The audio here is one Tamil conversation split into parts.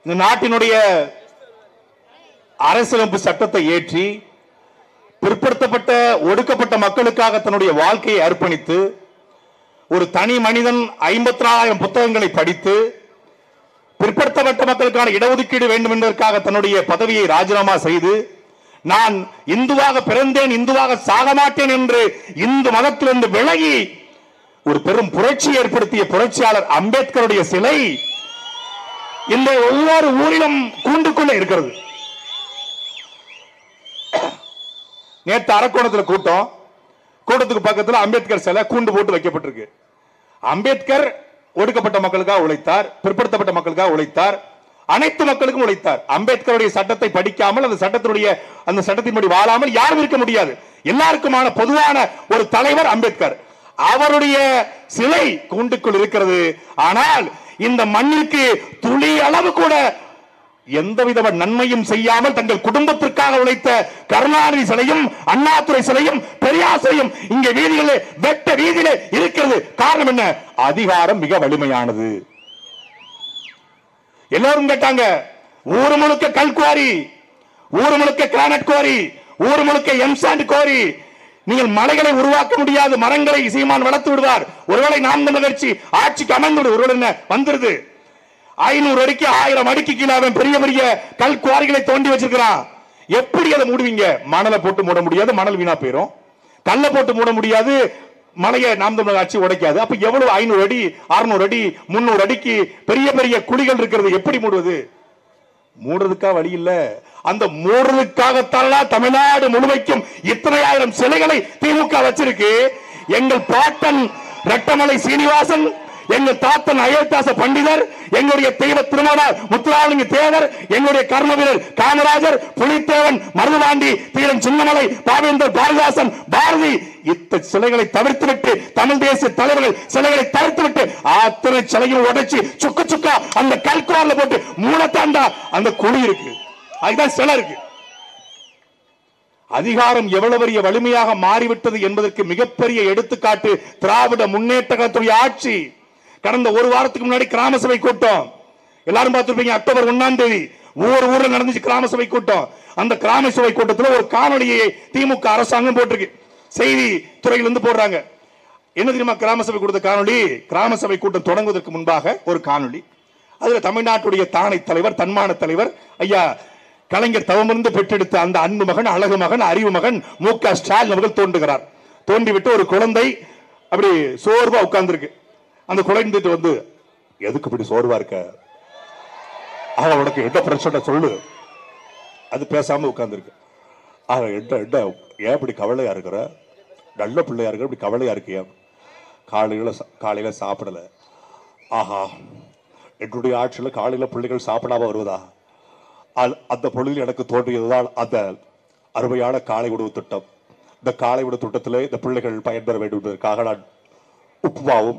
இந்த நாட்டினுடைய அரசியலமைப்பு சட்டத்தை ஏற்றி பிற்படுத்தப்பட்ட ஒடுக்கப்பட்ட மக்களுக்காக தன்னுடைய வாழ்க்கையை அர்ப்பணித்து ஒரு தனி மனிதன் ஐம்பத்தி நாலாயிரம் புத்தகங்களை படித்து பிற்படுத்தப்பட்ட மக்களுக்கான இடஒதுக்கீடு வேண்டும் என்பதற்காக தன்னுடைய பதவியை ராஜினாமா செய்து நான் இந்துவாக பிறந்தேன் இந்துவாக சாக மாட்டேன் என்று இந்து மதத்திலிருந்து விலகி ஒரு பெரும் புரட்சி ஏற்படுத்திய புரட்சியாளர் அம்பேத்கருடைய சிலை இந்த ஒவ்வொரு ஊரிலும் கூண்டுக்குள்ள இருக்கிறது நேற்று அரக்கோணத்துல கூட்டம் கூட்டத்துக்கு பக்கத்துல அம்பேத்கர் சிலை கூண்டு போட்டு வைக்கப்பட்டிருக்கு அம்பேத்கர் ஒடுக்கப்பட்ட மக்களுக்காக உழைத்தார் பிற்படுத்தப்பட்ட மக்களுக்காக உழைத்தார் அனைத்து மக்களுக்கும் உழைத்தார் அம்பேத்கருடைய சட்டத்தை படிக்காமல் அந்த சட்டத்தினுடைய அந்த சட்டத்தின்படி வாழாமல் யாரும் இருக்க முடியாது எல்லாருக்குமான பொதுவான ஒரு தலைவர் அம்பேத்கர் அவருடைய சிலை கூண்டுக்குள் இருக்கிறது ஆனால் இந்த மண்ணிற்கு துளி அளவு கூட எந்தவித நன்மையும் செய்யாமல் தங்கள் குடும்பத்திற்காக உழைத்த கருணாநிதி சிலையும் அண்ணாதுரை சிலையும் பெரியார் சிலையும் இங்க வீதியிலே வெட்ட வீதியிலே இருக்கிறது காரணம் என்ன அதிகாரம் மிக வலிமையானது எல்லாரும் கேட்டாங்க ஊர் முழுக்க கல்குவாரி ஊர் முழுக்க கிரானைட் குவாரி ஊர் முழுக்க எம்சாண்ட் குவாரி நீங்கள் மலைகளை உருவாக்க முடியாது மரங்களை சீமான் வளர்த்து விடுவார் ஒருவேளை நாம் தமிழர் கட்சி ஆட்சிக்கு அமர்ந்து ஒருவேளை என்ன வந்துருது ஐநூறு அடிக்கு ஆயிரம் அடிக்கு கீழே அவன் பெரிய பெரிய கல் குவாரிகளை தோண்டி வச்சிருக்கிறான் எப்படி அதை மூடுவீங்க மணலை போட்டு மூட முடியாது மணல் வீணா போயிரும் கல்லை போட்டு மூட முடியாது மலையை நாம் தமிழர் ஆட்சி உடைக்காது அப்ப எவ்வளவு ஐநூறு அடி அறுநூறு அடி முன்னூறு அடிக்கு பெரிய பெரிய குழிகள் இருக்கிறது எப்படி மூடுவது மூடுறதுக்கா வழி இல்ல அந்த மூடுறதுக்காகத்தான் தமிழ்நாடு முழுமைக்கும் இத்தனை ஆயிரம் சிலைகளை திமுக வச்சிருக்கு எங்கள் பாட்டன் ரெட்டமலை சீனிவாசன் எங்கள் தாத்தன் அயோத்தாச பண்டிதர் எங்களுடைய தெய்வ திருமணர் முத்துராமலிங்க தேவர் எங்களுடைய கர்ம வீரர் காமராஜர் புலித்தேவன் மருதுபாண்டி தீரன் சின்னமலை பாவேந்தர் பாரதிதாசன் பாரதி இத்த சிலைகளை தவிர்த்துவிட்டு தமிழ் தேசிய தலைவர்கள் சிலைகளை தவிர்த்துவிட்டு அத்தனை சிலையும் உடைச்சு சுக்கு சுக்கா அந்த கல்குவார்ல போட்டு மூலத்தாண்டா அந்த குழி இருக்கு அதுதான் சிலை இருக்கு அதிகாரம் எவ்வளவு பெரிய வலிமையாக மாறிவிட்டது என்பதற்கு மிகப்பெரிய எடுத்துக்காட்டு திராவிட முன்னேற்ற கழகத்துடைய ஆட்சி கடந்த ஒரு வாரத்துக்கு முன்னாடி கிராம சபை கூட்டம் எல்லாரும் பார்த்திருப்பீங்க அக்டோபர் ஒன்னாம் தேதி ஒவ்வொரு ஊர்ல நடந்துச்சு கிராம சபை கூட்டம் அந்த கிராம சபை கூட்டத்தில் ஒரு காணொலியை திமுக அரசாங்கம் போட்டிருக்கு செய்தி துறையிலிருந்து போடுறாங்க என்ன தெரியுமா கிராம சபை கொடுத்த காணொளி கிராம சபை கூட்டம் தொடங்குவதற்கு முன்பாக ஒரு காணொளி அதுல தமிழ்நாட்டுடைய தானை தலைவர் தன்மான தலைவர் ஐயா கலைஞர் தவமிருந்து பெற்றெடுத்த அந்த அன்பு மகன் அழகு மகன் அறிவு மகன் மு க ஸ்டாலின் அவர்கள் தோன்றுகிறார் தோண்டிவிட்டு ஒரு குழந்தை அப்படி சோர்வா உட்கார்ந்துருக்கு அந்த குழந்தைட்டு வந்து எதுக்கு இப்படி சோர்வா இருக்க அவன் உனக்கு என்ன பிரச்சனை சொல்லு அது பேசாம உட்கார்ந்துருக்கு அவன் என்ன என்ன ஏன் இப்படி கவலையா இருக்கிற நல்ல பிள்ளையா இருக்கிற இப்படி கவலையா இருக்கியா காலையில சா- காலையில சாப்பிடல ஆஹா என்னுடைய ஆட்சியில காலையில பிள்ளைகள் சாப்பிடாம வருவதா அது- அந்த பொழுதில் எனக்கு தோன்றியதுதான் அந்த அருமையான காலை உணவு திட்டம் இந்த காலை உணவு திட்டத்திலே இந்த பிள்ளைகள் பயன்பெற வேண்டும் என்பதற்காக நான் உப்புமாவும்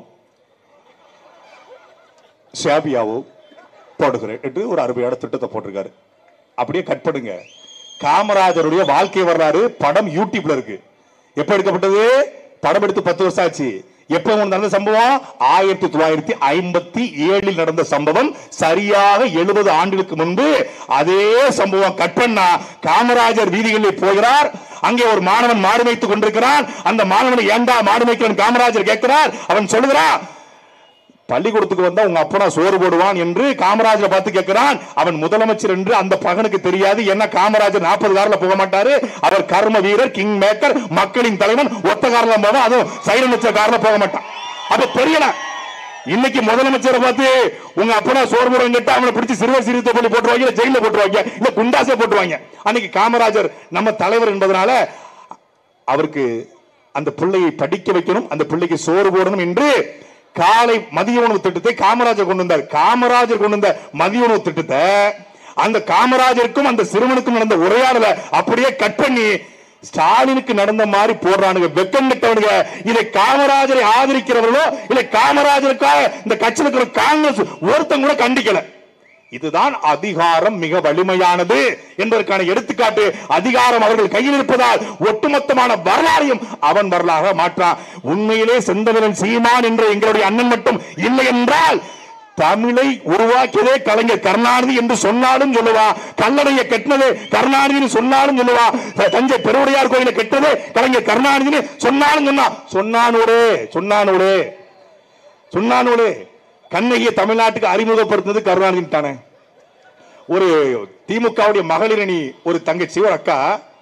சேமியாவும் போடுகிறேன் என்று ஒரு அருமையான திட்டத்தை போட்டிருக்காரு அப்படியே கட் பண்ணுங்க காமராஜருடைய வாழ்க்கை வரலாறு படம் யூடியூப்ல இருக்கு எப்ப எடுக்கப்பட்டது படம் எடுத்து பத்து வருஷம் ஆச்சு எப்ப நடந்த சம்பவம் ஆயிரத்தி தொள்ளாயிரத்தி ஐம்பத்தி ஏழில் நடந்த சம்பவம் சரியாக எழுபது ஆண்டுகளுக்கு முன்பு அதே சம்பவம் கட் பண்ணா காமராஜர் வீதிகளில் போகிறார் அங்கே ஒரு மாணவன் மாடு மேய்த்துக் கொண்டிருக்கிறான் அந்த மாணவனை ஏண்டா மாடு மேய்க்கிறன் காமராஜர் கேட்கிறார் அவன் சொல்லுகிறான் பள்ளிக்கூடத்துக்கு வந்தா உங்க அப்பனா சோறு போடுவான் என்று காமராஜரை பார்த்து கேட்கிறான் அவன் முதலமைச்சர் என்று அந்த பகனுக்கு தெரியாது என்ன காமராஜர் நாற்பது காரில் போக மாட்டாரு அவர் கர்ம வீரர் கிங் மேக்கர் மக்களின் தலைவன் ஒத்த காரில் போவான் அதுவும் சைலன் வச்ச காரில் போக மாட்டான் அப்ப தெரியல இன்னைக்கு முதலமைச்சரை பார்த்து உங்க அப்பனா சோறு போடுவாங்க கேட்டா அவனை பிடிச்சி சிறுவர் சிறுத்தை பள்ளி போட்டுருவாங்க இல்ல ஜெயில போட்டுருவாங்க இல்ல குண்டாசே போட்டுருவாங்க அன்னைக்கு காமராஜர் நம்ம தலைவர் என்பதனால அவருக்கு அந்த பிள்ளையை படிக்க வைக்கணும் அந்த பிள்ளைக்கு சோறு போடணும் என்று காலை மதிய உணவு திட்டத்தை காமராஜர் கொண்டு வந்தார் காமராஜர் கொண்டு வந்த மதிய உணவு திட்டத்தை அந்த காமராஜருக்கும் அந்த சிறுவனுக்கும் நடந்த உரையாடல அப்படியே கட் பண்ணி ஸ்டாலினுக்கு நடந்த மாதிரி போடுறானுங்க வெக்கம் கிட்டவனுங்க இதை காமராஜரை ஆதரிக்கிறவர்களோ இல்லை காமராஜருக்காக இந்த கட்சியில் இருக்கிற காங்கிரஸ் ஒருத்தன் கூட கண்டிக்கல இதுதான் அதிகாரம் மிக வலிமையானது என்பதற்கான எடுத்துக்காட்டு அதிகாரம் அவர்கள் கையில் இருப்பதால் ஒட்டுமொத்தமான வரலாறையும் அவன் வரலாறாக மாற்றான் உண்மையிலே செந்தமிழன் சீமான் என்ற எங்களுடைய அண்ணன் மட்டும் இல்லை என்றால் தமிழை உருவாக்கியதே கலைஞர் கருணாநிதி என்று சொன்னாலும் சொல்லுவா கல்லணையை கட்டினதே கருணாநிதி சொன்னாலும் சொல்லுவா த- தஞ்சை பெருவுடையார் கோயிலை கெட்டதே கலைஞர் கருணாநிதி சொன்னாலும் சொன்னா சொன்னானோடே சொன்னானோடே சொன்னானோடே கண்ணகியை தமிழ்நாட்டுக்கு அறிமுகப்படுத்தினது கருணாநிதி தானே ஒரு திமுகவுடைய மகளிர் அணி ஒரு தங்கச்சி ஒரு அக்கா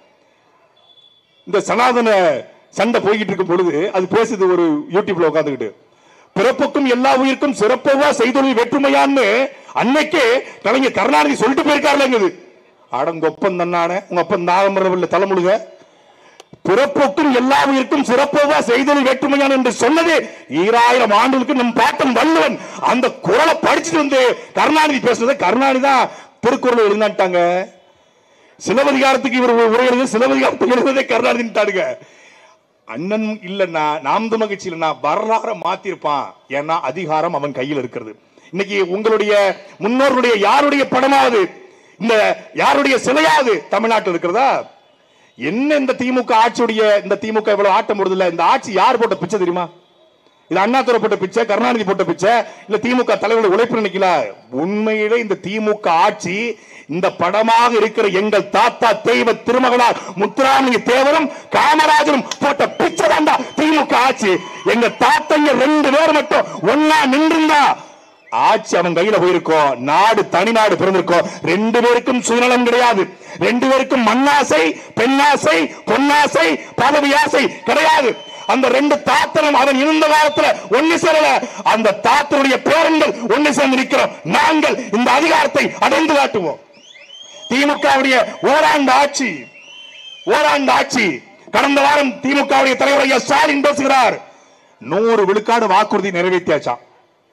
இந்த சனாதன சண்டை போய்கிட்டு இருக்கும் பொழுது அது பேசுது ஒரு யூடியூப்ல உட்காந்துக்கிட்டு பிறப்புக்கும் எல்லா உயிருக்கும் சிறப்பவா செய்தொழில் வேற்றுமையான்னு அன்னைக்கே கலைஞர் கருணாநிதி சொல்லிட்டு போயிருக்காருலங்குது அடங்க ஒப்பம் தன்னானே உங்க அப்பன் நாகமரவில்லை தலைமுழுக பிறப்புக்கும் எல்லா உயிருக்கும் சிறப்பவா செய்தொழில் வேற்றுமையான் என்று சொன்னது ஈராயிரம் ஆண்டுகளுக்கு நம் பாட்டன் வள்ளுவன் அந்த குரலை படிச்சுட்டு வந்து கருணாநிதி பேசுனதை கருணாநிதி தான் திருக்குறள் எழுந்தாட்டாங்க சிலவதிகாரத்துக்கு இவர் உரை எழுது சிலவதிகாரத்துக்கு எழுதுறதே கருணாநிதிட்டாடுங்க அண்ணன் இல்லைன்னா நாம் தமிழ் கட்சி இல்லைன்னா வரலாறை மாத்திருப்பான் ஏன்னா அதிகாரம் அவன் கையில் இருக்கிறது இன்னைக்கு உங்களுடைய முன்னோர்களுடைய யாருடைய படமாவது இந்த யாருடைய சிலையாவது தமிழ்நாட்டில் இருக்கிறதா என்ன இந்த திமுக ஆட்சியுடைய இந்த திமுக இவ்வளவு ஆட்டம் போடுது இல்ல இந்த ஆட்சி யார் போட்ட பிச்சை தெரியுமா இது அண்ணாதுரை போட்ட பிச்சை கருணாநிதி போட்ட பிச்சை இல்ல திமுக தலைவர்கள் உழைப்பு நினைக்கல உண்மையிலே இந்த திமுக ஆட்சி இந்த படமாக இருக்கிற எங்கள் தாத்தா தெய்வ திருமகனார் முத்துராமலிங்க தேவரும் காமராஜரும் போட்ட பிச்சை தாண்டா திமுக ஆட்சி எங்க தாத்தைங்க ரெண்டு பேர் மட்டும் ஒன்னா நின்றுந்தா ஆட்சி அவன் கையில போயிருக்கோம் நாடு தனி நாடு பிறந்திருக்கோம் ரெண்டு பேருக்கும் சுயநலம் கிடையாது ரெண்டு பேருக்கும் மண்ணாசை பெண்ணாசை பொன்னாசை பதவி ஆசை கிடையாது அந்த ரெண்டு தாத்தனும் அவன் இருந்த காலத்துல ஒண்ணு சேரல அந்த தாத்தனுடைய பேரன்கள் ஒண்ணு சேர்ந்து நிற்கிறோம் நாங்கள் இந்த அதிகாரத்தை அடைந்து காட்டுவோம் திமுகவுடைய ஓராண்டு ஆட்சி ஓராண்டு ஆட்சி கடந்த வாரம் திமுகவுடைய தலைவர் ஐயா ஸ்டாலின் பேசுகிறார் நூறு விழுக்காடு வாக்குறுதி நிறைவேற்றியாச்சாம்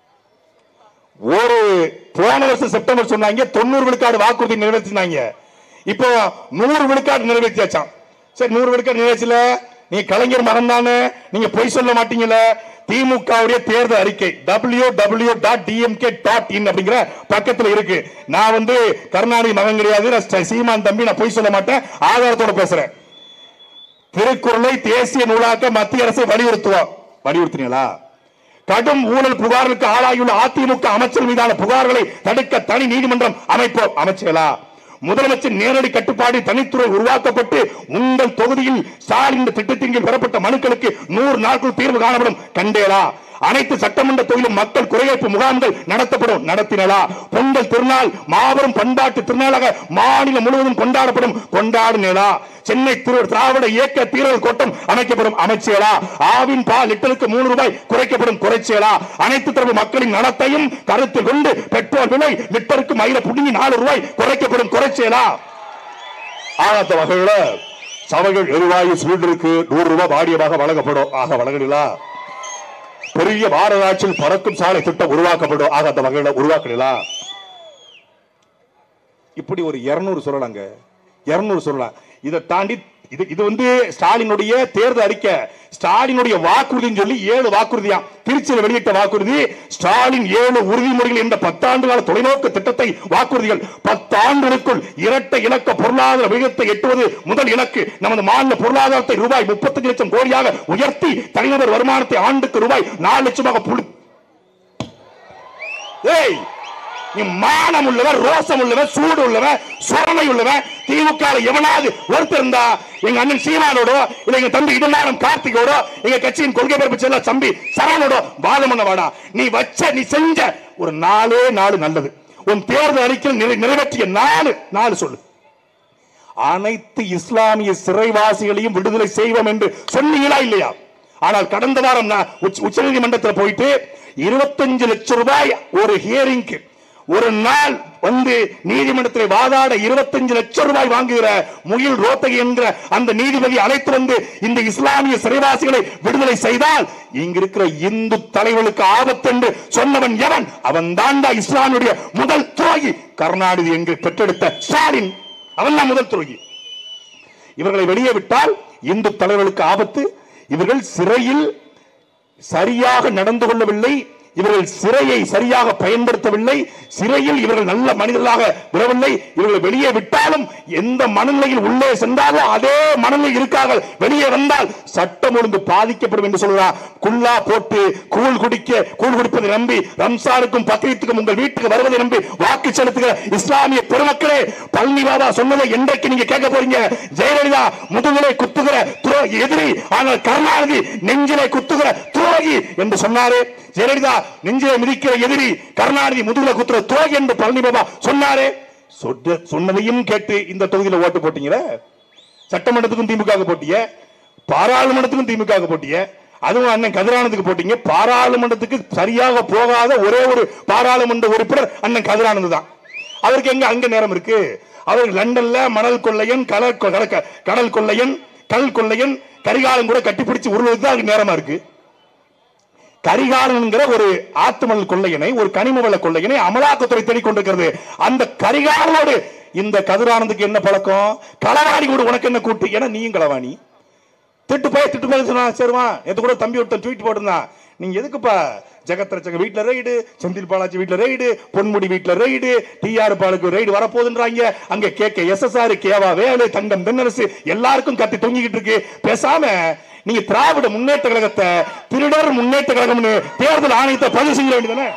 ஒரு போன வருஷம் செப்டம்பர் சொன்னாங்க தொண்ணூறு விழுக்காடு வாக்குறுதி நிறைவேற்றினாங்க இப்போ நூறு விழுக்காடு நிறைவேற்றியாச்சாம் சரி நூறு விழுக்காடு நிறைவேற்றல நீ கலைஞர் மகன் தானே நீங்க பொய் சொல்ல மாட்டீங்கல்ல திமுகவுடைய தேர்தல் அறிக்கை W W dot DMK dot in அப்படிங்கிற பக்கத்துல இருக்கு நான் வந்து கருணாநிதி மகன் கிடையாது நான் சீமான் தம்பி நான் பொய் சொல்ல மாட்டேன் ஆதாரத்தோட பேசுறேன் திருக்குறளை தேசிய நூலாக்க மத்திய அரசை வலியுறுத்துவோம் வலியுறுத்தினீங்களா கடும் ஊழல் புகார்களுக்கு ஆளாகியுள்ள அதிமுக அமைச்சர் மீதான புகார்களை தடுக்க தனி நீதிமன்றம் அமைப்போம் அமைச்சர்களா முதலமைச்சர் நேரடி கட்டுப்பாடு தனித்துறை உருவாக்கப்பட்டு உங்கள் தொகுதியில் ஸ்டாலின் இந்த திட்டத்தின் கீழ் பெறப்பட்ட மனுக்களுக்கு நூறு நாட்கள் தீர்வு காணப்படும் கண்டேலா அனைத்து சட்டமன்ற தொகுதியிலும் மக்கள் குறையேற்பு முகாம்கள் நடத்தப்படும் நடத்தினலா பொங்கல் திருநாள் மாபெரும் பண்பாட்டு திருநாளாக மாநிலம் முழுவதும் கொண்டாடப்படும் கொண்டாடுனேலா சென்னை திரு திராவிட இயக்க தீரல் கோட்டம் அமைக்கப்படும் அமைச்சேலா ஆவின் பால் லிட்டருக்கு மூணு ரூபாய் குறைக்கப்படும் குறைச்சேலா அனைத்து தரப்பு மக்களின் நலத்தையும் கருத்தில் கொண்டு பெட்ரோல் விலை லிட்டருக்கு மயில புடுங்கி நாலு ரூபாய் குறைக்கப்படும் குறைச்சேலா ஆகாத வகையில சபைகள் எரிவாயு சிலிண்டருக்கு நூறு ரூபாய் வாடியமாக வழங்கப்படும் ஆக வழங்கலா பெரிய பாரதாட்சியில் பறக்கும் சாலை திட்டம் உருவாக்கப்படும் ஆக அந்த வகையில உருவாக்கலாம் இப்படி ஒரு இருநூறு சொல்லலாங்க இருநூறு சொல்லலாம் இதை தாண்டி இது இது வந்து ஸ்டாலினுடைய தேர்தல் அறிக்கை ஸ்டாலினுடைய வாக்குறுதின்னு சொல்லி ஏழு வாக்குறுதியா திருச்சியில் வெளியிட்ட வாக்குறுதி ஸ்டாலின் ஏழு உறுதிமொழிகள் என்ற பத்தாண்டு கால தொலைநோக்கு திட்டத்தை வாக்குறுதிகள் பத்தாண்டுகளுக்குள் இரட்டை இலக்க பொருளாதார விகிதத்தை எட்டுவது முதல் இலக்கு நமது மாநில பொருளாதாரத்தை ரூபாய் முப்பத்தஞ்சு லட்சம் கோடியாக உயர்த்தி தனிநபர் வருமானத்தை ஆண்டுக்கு ரூபாய் நாலு லட்சமாக புள்ளி ஏய் நீ மானம் உள்ளவன் ரோசம் உள்ளவன் சூடு உள்ளவன் சுரமை உள்ளவன் திமுக எவனாவது ஒருத்தர் இருந்தா எங்க அண்ணன் சீமானோட இல்ல எங்க தம்பி இடுநாளம் கார்த்திகோட எங்க கட்சியின் கொள்கை பரப்பு செல்ல தம்பி சரணோட வாதம் பண்ண வாடா நீ வச்ச நீ செஞ்ச ஒரு நாலே நாலு நல்லது உன் தேர்தல் அறிக்கையில் நிறை- நிறைவேற்றிய நாலு நாலு சொல்லு அனைத்து இஸ்லாமிய சிறைவாசிகளையும் விடுதலை செய்வோம் என்று சொன்னீங்களா இல்லையா ஆனால் கடந்த வாரம் நான் உச்ச- உச்சநீதிமன்றத்தில் போயிட்டு இருபத்தஞ்சு லட்சம் ரூபாய் ஒரு ஹியரிங்க்கு ஒரு நாள் வந்து நீதிமன்றத்தில் வாதாட இருபத்தஞ்சு லட்சம் ரூபாய் வாங்குகிற முகில் ரோத்தகி என்ற அந்த நீதிபதி அழைத்து வந்து இந்த இஸ்லாமிய சிறைவாசிகளை விடுதலை செய்தால் இங்க இருக்கிற இந்து தலைவர்களுக்கு ஆபத்து என்று சொன்னவன் எவன் அவன் தாண்டா இஸ்லாமியுடைய முதல் துரோகி கருணாநிதி என்று பெற்றெடுத்த ஸ்டாலின் அவன் தான் முதல் துரோகி இவர்களை வெளியே விட்டால் இந்து தலைவர்களுக்கு ஆபத்து இவர்கள் சிறையில் சரியாக நடந்து கொள்ளவில்லை இவர்கள் சிறையை சரியாக பயன்படுத்தவில்லை சிறையில் இவர்கள் நல்ல மனிதர்களாக விடவில்லை இவர்களை வெளியே விட்டாலும் எந்த மனநிலையில் உள்ளே சென்றாலும் அதே மனநிலையில் இருக்கார்கள் வெளியே வந்தால் சட்டம் ஒழுங்கு பாதிக்கப்படும் என்று சொல்கிறார் குல்லா போட்டு கூழ் குடிக்க கூழ் குடிப்பதை நம்பி ரம்சானுக்கும் பக்ரீத்துக்கும் உங்கள் வீட்டுக்கு வருவதை நம்பி வாக்கு செலுத்துகிற இஸ்லாமிய பெருமக்களே பழனி பாபா சொன்னதை என்றைக்கு நீங்க கேட்க போறீங்க ஜெயலலிதா முதுகிலே குத்துகிற துரோகி எதிரி ஆனால் கருணாநிதி நெஞ்சிலே குத்துகிற துரோகி என்று சொன்னாரே ஜெயலலிதா நெஞ்சிலே மிதிக்கிற எதிரி கருணாநிதி முதுகில குத்துற துரோகி என்று பழனி பாபா சொன்னாரே சொன்ன- சொன்னதையும் கேட்டு இந்த தொகுதியில ஓட்டு போட்டீங்களே சட்டமன்றத்துக்கும் திமுக க்கு போட்டிய பாராளுமன்றத்துக்கும் திமுக க்கு போட்டிய அதுவும் அண்ணன் கதிரானந்துக்கு போட்டீங்க பாராளுமன்றத்துக்கு சரியாக போகாத ஒரே ஒரு பாராளுமன்ற உறுப்பினர் அண்ணன் கதிரானந்து தான் அவருக்கு எங்க அங்க நேரம் இருக்கு அவர் லண்டன்ல மணல் கொள்ளையன் கடல் கொ- கடல் க- கடல் கொள்ளையன் கல் கொள்ளையன் கரிகாலம் கூட கட்டிப்பிடிச்சு உருளுக்கு தான் அவருக்கு நேரமா இருக்கு கரிகாலன்கிற ஒரு ஆத்துமணல் கொள்ளையனை ஒரு கனிம வள கொள்ளையனை அமலாக்கத்துறை தேடிக் கொண்டிருக்கிறது அந்த கரிகாலனோடு இந்த கதிரானந்துக்கு என்ன பழக்கம் களவாணி கூட உனக்கு என்ன கூட்டு ஏன்னா நீயும் களவாணி திட்டு போய் திட்டு போய் சொன்னா சரிவா நேத்து கூட தம்பி ஒருத்தன் ட்வீட் போட்டிருந்தான் நீங்க எதுக்குப்பா ஜெகத் ரச்சக வீட்ல ரைடு செந்தில் பாலாஜி வீட்ல ரைடு பொன்முடி வீட்ல ரைடு டிஆர் பாலுக்கு ரைடு வரப்போகுதுன்றாங்க அங்க கேக்க எஸ்எஸ்ஆர் கேவா வேலு தங்கம் தென்னரசு எல்லாருக்கும் கத்தி தொங்கிக்கிட்டு இருக்கு பேசாம நீங்க திராவிட முன்னேற்ற கழகத்தை திருடர் முன்னேற்ற கழகம்னு தேர்தல் ஆணையத்தை பதிவு செஞ்ச வேண்டியதானே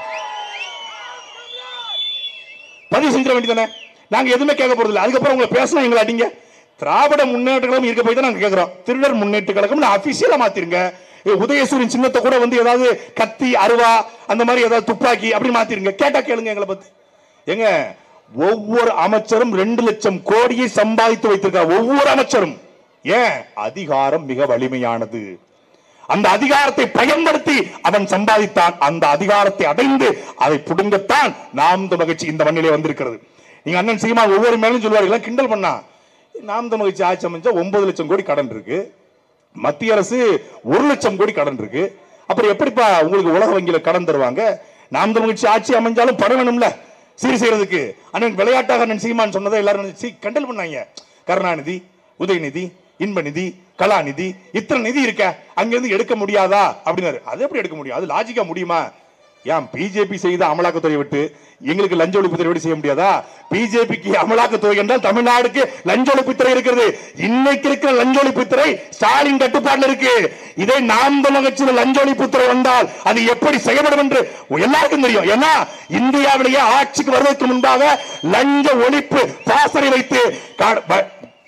பதிவு செஞ்சிட வேண்டியதானே நாங்க எதுவுமே கேட்க போறது இல்ல அதுக்கப்புறம் உங்களை பேசணும் எங்களை அடிங்க திராவிட முன்னேற்ற கழகம் இருக்க போய் தான் நாங்க கேக்குறோம் திருடர் முன்னேற்ற கழகம் அபிஷியலா மாத்திருங்க ஏ, உதயசூரியன் சின்னத்தை கூட வந்து ஏதாவது கத்தி அருவா அந்த மாதிரி ஏதாவது துப்பாக்கி அப்படி மாத்திருங்க கேட்டா கேளுங்க எங்களை பத்தி ஏங்க ஒவ்வொரு அமைச்சரும் ரெண்டு லட்சம் கோடியை சம்பாதித்து வைத்திருக்கார் ஒவ்வொரு அமைச்சரும் ஏன் அதிகாரம் மிக வலிமையானது அந்த அதிகாரத்தை பயன்படுத்தி அவன் சம்பாதித்தான் அந்த அதிகாரத்தை அடைந்து அதை புடுங்கத்தான் நாம் இந்த மகிழ்ச்சி இந்த மண்ணிலே வந்திருக்கிறது நீங்க அண்ணன் சீமா ஒவ்வொரு மேலும் சொல்லுவாரு எல்லாம் கிண்டல் பண்ணா நாம் இந்த மகிழ்ச்சி ஆட்சி அமைச்சா ஒன்பது லட்சம் கோடி கடன் இருக்கு மத்திய அரசு ஒரு லட்சம் கோடி கடன் இருக்கு அப்புறம் எப்படிப்பா உங்களுக்கு உலக வங்கியில கடன் தருவாங்க நாம் இந்த மகிழ்ச்சி ஆட்சி அமைஞ்சாலும் பணம் வேணும்ல சீர் செய்யறதுக்கு அண்ணன் விளையாட்டாக அண்ணன் சீமான் சொன்னதை எல்லாரும் நினைச்சு கண்டல் பண்ணாங்க கருணாநிதி உதயநிதி இன்பநிதி கலாநிதி இத்தனை நிதி இருக்க அங்கிருந்து எடுக்க முடியாதா அப்படின்னாரு அது எப்படி எடுக்க முடியும் அது லாஜிக்கா முடியுமா ஏன் பிஜேபி செய்த அமலாக்கத்துறை விட்டு எங்களுக்கு லஞ்ச ஒழிப்புத்துறை விட்டு செய்ய முடியாதா பிஜேபிக்கு அமலாக்கத்துறை என்றால் தமிழ்நாடுக்கு லஞ்ச ஒழிப்புத்துறை இருக்கிறது இன்னைக்கு இருக்கிற லஞ்ச ஒழிப்புத்துறை ஸ்டாலின் கட்டுப்பாட்டில் இருக்கு இதே நாம் தமிழகத்தில் லஞ்ச ஒழிப்புத்துறை வந்தால் அது எப்படி செயல்படும் என்று எல்லாருக்கும் தெரியும் ஏன்னா இந்தியாவிலேயே ஆட்சிக்கு வருவதற்கு முன்பாக லஞ்ச ஒழிப்பு பாசறை வைத்து கா- ப-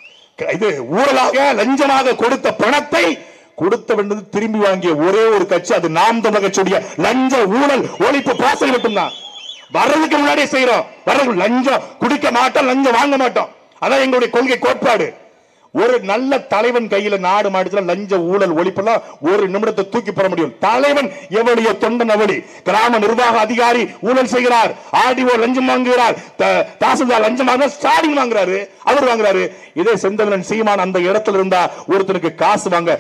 இது ஊழலாக லஞ்சமாக கொடுத்த பணத்தை கொடுத்த வேண்டியது திரும்பி வாங்கிய ஒரே ஒரு கட்சி அது நாம் தமிழர் கட்சியுடைய லஞ்ச ஊழல் ஒழிப்பு பாசறை மட்டும்தான் வர்றதுக்கு முன்னாடியே செய்யறோம் வர்றது லஞ்சம் குடிக்க மாட்டோம் லஞ்சம் வாங்க மாட்டோம் அதான் எங்களுடைய கொள்கை கோட்பாடு ஒரு நல்ல தலைவன் கையில நாடு மாடுச்சுல லஞ்ச ஊழல் ஒழிப்பெல்லாம் ஒரு நிமிடத்தை தூக்கி போட முடியும் தலைவன் எவனுடைய தொண்டன் அவடி கிராம நிர்வாக அதிகாரி ஊழல் செய்கிறார் ஆர்டிஓ லஞ்சம் வாங்குகிறார் த- தாசில்தார் லஞ்சம் வாங்க ஸ்டாலின் வாங்குறாரு அவர் வாங்குறாரு இதே செந்தமிழன் சீமான் அந்த இடத்துல இருந்தா ஒருத்தனுக்கு காசு வாங்க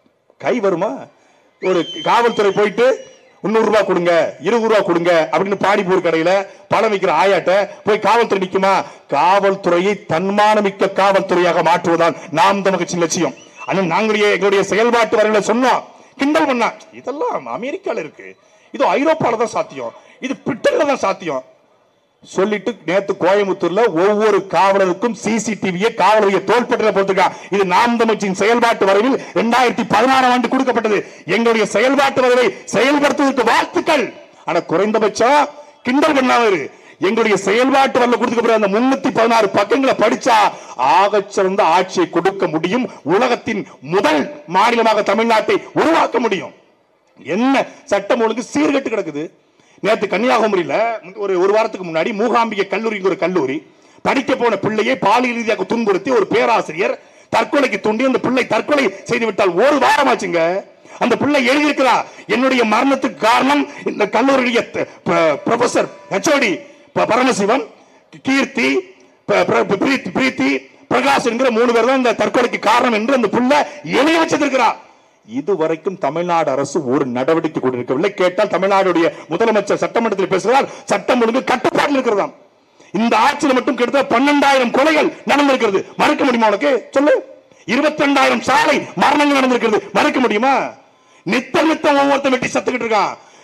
கை வருமா ஒரு காவல்துறை போயிட்டு முந்நூறு ரூபாய் கொடுங்க இருபது ரூபாய் கொடுங்க அப்படின்னு பாடிப்பூர் கடையில பழம் விற்கிற ஆயாட்ட போய் காவல்துறை நிக்குமா காவல்துறையை தன்மானமிக்க காவல்துறையாக மாற்றுவதுதான் நாம் தமிழ் லட்சியம் ஆனால் நாங்களுடைய எங்களுடைய செயல்பாட்டு வரையில சொன்னோம் கிண்டல் பண்ணா இதெல்லாம் அமெரிக்கால இருக்கு இது ஐரோப்பால தான் சாத்தியம் இது பிரிட்டன்ல தான் சாத்தியம் சொல்லிட்டு நேத்து கோயம்புத்தூர்ல ஒவ்வொரு காவலருக்கும் சிசிடிவியை காவலரைய தோள்பட்டில போட்டிருக்கான் இது நாம் தமிழ்ச்சியின் செயல்பாட்டு வரைவில் இரண்டாயிரத்தி பதினாறாம் ஆண்டு கொடுக்கப்பட்டது எங்களுடைய செயல்பாட்டு வரைவை செயல்படுத்துவதற்கு வாழ்த்துக்கள் ஆனா குறைந்தபட்சம் கிண்டல் பண்ணாமரு எங்களுடைய செயல்பாட்டு வரல கொடுத்துக்கப்பட்ட அந்த முன்னூத்தி பதினாறு பக்கங்களை படிச்சா ஆகச் சிறந்த ஆட்சியை கொடுக்க முடியும் உலகத்தின் முதல் மாநிலமாக தமிழ்நாட்டை உருவாக்க முடியும் என்ன சட்டம் ஒழுங்கு சீர்கெட்டு கிடக்குது நேத்து கன்னியாகுமரியில ஒரு ஒரு வாரத்துக்கு முன்னாடி மூகாம்பிகை கல்லூரிக்கு ஒரு கல்லூரி படிக்க போன பிள்ளையை பாலியல் ரீதியாக துன்புறுத்தி ஒரு பேராசிரியர் தற்கொலைக்கு தூண்டி அந்த பிள்ளை தற்கொலை செய்து விட்டால் ஒரு வாரம் ஆச்சுங்க அந்த பிள்ளை எழுதியிருக்கிறா என்னுடைய மரணத்துக்கு காரணம் இந்த கல்லூரியுடைய த- ப- ப்ரொஃபசர் ஹெச்ஓடி பரமசிவம் கீர்த்தி ப- பிர- பிரீத்தி பிரீத்தி பிரகாஷ் என்கிற மூணு பேர் தான் இந்த தற்கொலைக்கு காரணம் என்று அந்த புள்ள எழுதி வச்சிருக்கிறா இதுவரைக்கும் தமிழ்நாடு அரசு ஒரு நடவடிக்கை கொண்டிருக்கவில்லை கேட்டால் தமிழ்நாடுடைய முதலமைச்சர் சட்டமன்றத்தில் பேசுகிறார் சட்டம் ஒழுங்கு கட்டுப்பாட்டில் இருக்கிறதாம் இந்த ஆட்சியில் மட்டும் கிட்டத்தட்ட பன்னெண்டாயிரம் கொலைகள் நடந்திருக்கிறது மறுக்க முடியுமா உனக்கு சொல்லு இருபத்தி ரெண்டாயிரம் சாலை மரணங்கள் நடந்திருக்கிறது மறுக்க முடியுமா நித்தம் நித்தம் ஒவ்வொருத்தன் வெட்டி சத்துக்கிட்டு இருக்கான்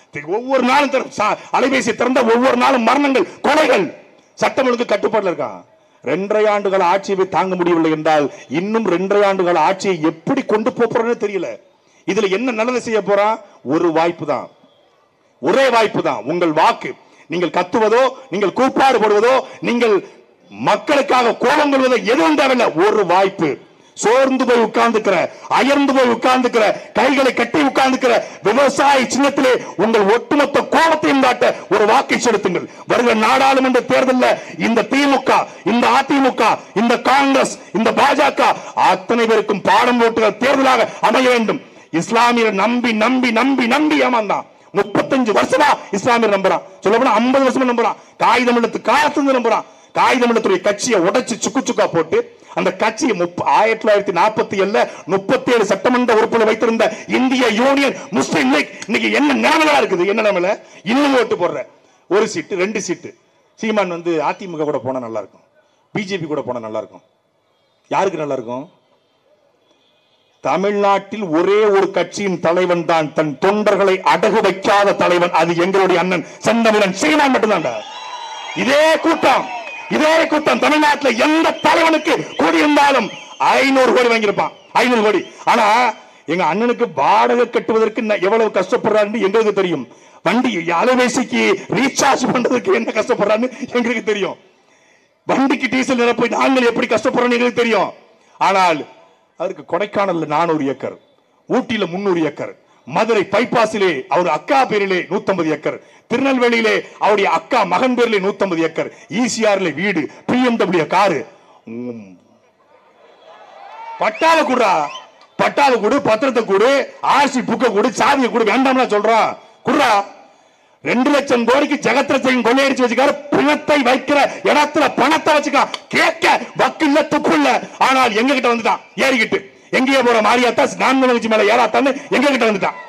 ஒவ்வொரு நாளும் திற- சா- அலைபேசி திறந்த ஒவ்வொரு நாளும் மரணங்கள் கொலைகள் சட்டம் ஒழுங்கு கட்டுப்பாடுல இருக்கான் ரெண்டரை ஆண்டுகள் ஆட்சியை தாங்க முடியவில்லை என்றால் இன்னும் ரெண்டரை ஆண்டுகள் ஆட்சியை எப்படி கொண்டு போப் போறோம்னு தெரியல இதுல என்ன நல்லது செய்ய போறான் ஒரு வாய்ப்பு தான் ஒரே வாய்ப்பு தான் உங்கள் வாக்கு நீங்கள் கத்துவதோ நீங்கள் கூப்பாடு போடுவதோ நீங்கள் மக்களுக்காக கோபம் கொள்வதோ எதுவும் தேவையில்லை ஒரு வாய்ப்பு சோர்ந்து போய் உட்கார்ந்துக்கிற அயர்ந்து போய் உட்கார்ந்துக்கிற கைகளை கட்டி உட்கார்ந்துக்கிற விவசாய சின்னத்திலே உங்கள் ஒட்டுமொத்த கோபத்தையும் காட்ட ஒரு வாக்கை செலுத்துங்கள் வருகிற நாடாளுமன்ற தேர்தலில் இந்த திமுக இந்த அதிமுக இந்த காங்கிரஸ் இந்த பாஜக அத்தனை பேருக்கும் பாடம் போட்டுகிற தேர்தலாக அமைய வேண்டும் இஸ்லாமியர் நம்பி நம்பி நம்பி நம்பி ஏமாந்தான் முப்பத்தஞ்சு வருஷமா இஸ்லாமியர் நம்புறான் சொல்ல போனா ஐம்பது வருஷமா நம்புறான் காகிதம் எடுத்து காலத்துல நம்புறான் காகிதம் எடுத்துடைய கட்சியை உடைச்சு சுக்கு சுக்கா போட்டு அந்த கட்சியை முப்ப- ஆயிரத்தி தொள்ளாயிரத்தி நாற்பத்தி ஏழுல முப்பத்தி ஏழு சட்டமன்ற உறுப்பினர் வைத்திருந்த இந்திய யூனியன் முஸ்லிம் லீக் இன்னைக்கு என்ன நிலைமையா இருக்குது என்ன நிலைமையில இன்னும் ஓட்டு போடுற ஒரு சீட்டு ரெண்டு சீட்டு சீமான் வந்து அதிமுக கூட போனா நல்லா இருக்கும் பிஜேபி கூட போனா நல்லா இருக்கும் யாருக்கு நல்லா இருக்கும் தமிழ்நாட்டில் ஒரே ஒரு கட்சியின் தலைவன் தான் தன் தொண்டர்களை அடகு வைக்காத தலைவன் அது எங்களுடைய அண்ணன் செந்தமிழன் சீமான் மட்டும்தான்டா இதே கூட்டம் இதே கூட்டம் தமிழ்நாட்டில் எந்த தலைவனுக்கு கூடியிருந்தாலும் ஐநூறு கோடி வாங்கியிருப்பான் ஐநூறு கோடி ஆனா எங்க அண்ணனுக்கு வாடகை கட்டுவதற்கு ந- எவ்வளவு கஷ்டப்படுறாருன்னு எங்களுக்கு தெரியும் வண்டி அலைபேசிக்கு ரீசார்ஜ் பண்றதுக்கு என்ன கஷ்டப்படுறான்னு எங்களுக்கு தெரியும் வண்டிக்கு டீசல் நிரப்ப நாங்கள் எப்படி கஷ்டப்படுறோம் எங்களுக்கு தெரியும் ஆனால் அவருக்கு கொடைக்கானல்ல நானூறு ஏக்கர் ஊட்டியில முன்னூறு ஏக்கர் மதுரை பைபாஸிலே அவர் அக்கா பேரிலே 150 ஏக்கர் திருநெல்வேலியிலே அவருடைய அக்கா மகன் பேரிலே 150 ஏக்கர் ஈசிஆர்ல வீடு பிஎம்டபிள்யூ காரு உம். பட்டாவை குடுறா பட்டாவை கொடு பத்திரத்தை கொடு ஆர்சி புக்க கொடு சாவியை கொடு வேண்டாம்னா சொல்றான் குடுறா ரெண்டு லட்சம் கோடிக்கு ஜெகத்ரட்சன் கொள்ளையடிச்சு வச்சுக்காரு பிணத்தை வைக்கிற இடத்துல பணத்தை வச்சுக்கான் கேட்க வக்கு இல்ல துப்பு இல்ல ஆனால் எங்க கிட்ட வந்துட்டான் ஏறிக்கிட்டு எங்கேயோ போற மாரியாத்தா நான் வச்சு மேல ஏறாத்தான்னு எங்க கிட்ட வந்துட்டான்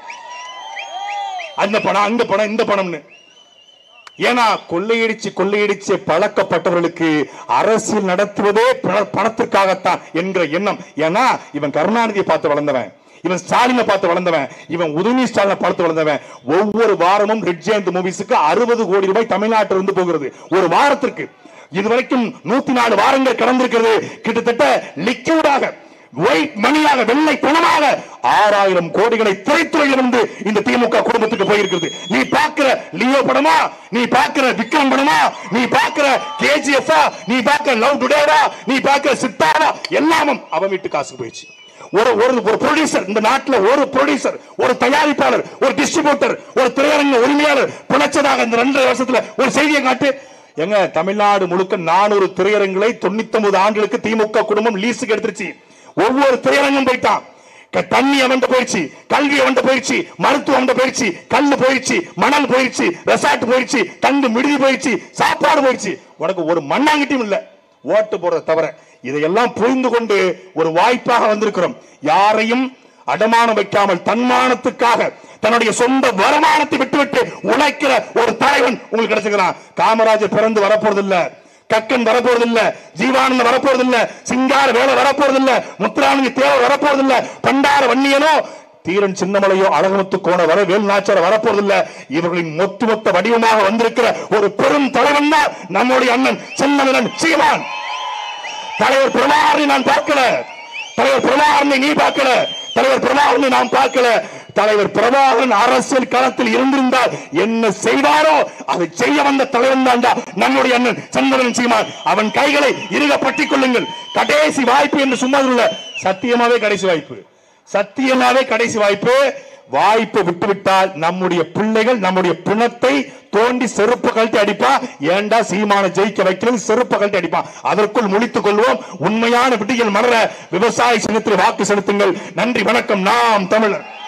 அந்த பணம் அந்த பணம் இந்த பணம்னு ஏன்னா கொள்ளையடிச்சு கொள்ளையடிச்சு பழக்கப்பட்டவர்களுக்கு அரசியல் நடத்துவதே பண- பணத்திற்காகத்தான் என்கிற எண்ணம் ஏன்னா இவன் கருணாநிதியை பார்த்து வளர்ந்தவன் இவன் ஸ்டாலினை பார்த்து வளர்ந்தவன் இவன் உதவி ஸ்டாலினை பார்த்து வளர்ந்தவன் ஒவ்வொரு வாரமும் ரெட் ஜெயந்த் மூவிஸுக்கு அறுபது கோடி ரூபாய் தமிழ்நாட்டில் இருந்து போகிறது ஒரு வாரத்திற்கு இதுவரைக்கும் நூத்தி நாலு வாரங்கள் கடந்திருக்கிறது கிட்டத்தட்ட லிக்யூடாக ஒயிட் மணியாக வெள்ளை பணமாக ஆறாயிரம் கோடிகளை திரைத்துறையிலிருந்து இந்த திமுக குடும்பத்துக்கு போயிருக்கிறது நீ பார்க்கிற லியோ படமா நீ பார்க்கிற விக்ரம் படமா நீ பார்க்கிற கேஜிஎஃப் நீ பார்க்கிற லவ் டுடேவா நீ பார்க்கிற சித்தாவா எல்லாமும் அவன் வீட்டு காசுக்கு போயிடுச்சு ஒரு ஒரு ஒரு ப்ரொடியூசர் இந்த நாட்டுல ஒரு ப்ரொடியூசர் ஒரு தயாரிப்பாளர் ஒரு டிஸ்ட்ரிபியூட்டர் ஒரு திரையரங்க உரிமையாளர் பிழைச்சதாக இந்த ரெண்டரை வருஷத்துல ஒரு செய்தியை காட்டு எங்க தமிழ்நாடு முழுக்க நானூறு திரையரங்களை தொண்ணூத்தி ஒன்பது ஆண்டுகளுக்கு திமுக குடும்பம் லீஸுக்கு எடுத்துருச்சு ஒவ்வொரு திரையரங்கும் போயிட்டான் க- தண்ணி அவன்கிட்ட போயிடுச்சு கல்வி அவன்கிட்ட போயிடுச்சு மருத்துவம் அவன்கிட்ட போயிடுச்சு கல்லு போயிடுச்சு மணல் போயிடுச்சு ரெசார்ட் போயிடுச்சு தங்கு மிடுதி போயிடுச்சு சாப்பாடு போயிடுச்சு உனக்கு ஒரு மண்ணாங்கிட்டையும் இல்ல ஓட்டு போடுறத தவிர இதையெல்லாம் புரிந்து கொண்டு ஒரு வாய்ப்பாக வந்திருக்கிறோம் யாரையும் அடமானம் வைக்காமல் தன்மானத்துக்காக தன்னுடைய சொந்த வருமானத்தை விட்டுவிட்டு உழைக்கிற ஒரு தலைவன் உங்களுக்கு கிடைச்சுக்கிறான் காமராஜர் பிறந்து வரப்போறது இல்ல கக்கன் வரப்போறது இல்ல ஜீவானந்தம் வரப்போறது இல்ல சிங்கார வேலை வரப்போறது இல்ல முத்துராமலிங்க தேவர் வரப்போறது இல்ல பண்டார வன்னியனோ தீரன் சின்னமலையோ அழகுமுத்து கோண வர வேல் நாச்சார வரப்போறது இல்ல இவர்களின் ஒட்டுமொத்த வடிவமாக வந்திருக்கிற ஒரு பெரும் தலைவன் தான் நம்முடைய அண்ணன் சின்னமலன் சீமான் தலைவர் பிரபாகரனை நான் பார்க்கல தலைவர் பிரபாகரனை நீ பார்க்கல தலைவர் பிரபாகரனை நாம் பார்க்கல தலைவர் பிரபாகரன் அரசியல் களத்தில் இருந்திருந்தால் என்ன செய்வாரோ அதை செய்ய வந்த தலைவன் தான்டா நம்முடைய அண்ணன் சந்திரன் சீமான் அவன் கைகளை இறுக பற்றிக் கொள்ளுங்கள் கடைசி வாய்ப்பு என்று சும்மா இல்ல சத்தியமாவே கடைசி வாய்ப்பு சத்தியமாவே கடைசி வாய்ப்பு வாய்ப்பை விட்டுவிட்டால் நம்முடைய பிள்ளைகள் நம்முடைய பிணத்தை தோண்டி செருப்பு கழட்டி அடிப்பா ஏண்டா சீமான ஜெயிக்க வைக்கிறது செருப்பு கழட்டி அடிப்பான் அதற்குள் முழித்துக் கொள்வோம் உண்மையான விடியல் மலர விவசாய சின்னத்தில் வாக்கு செலுத்துங்கள் நன்றி வணக்கம் நாம் தமிழர்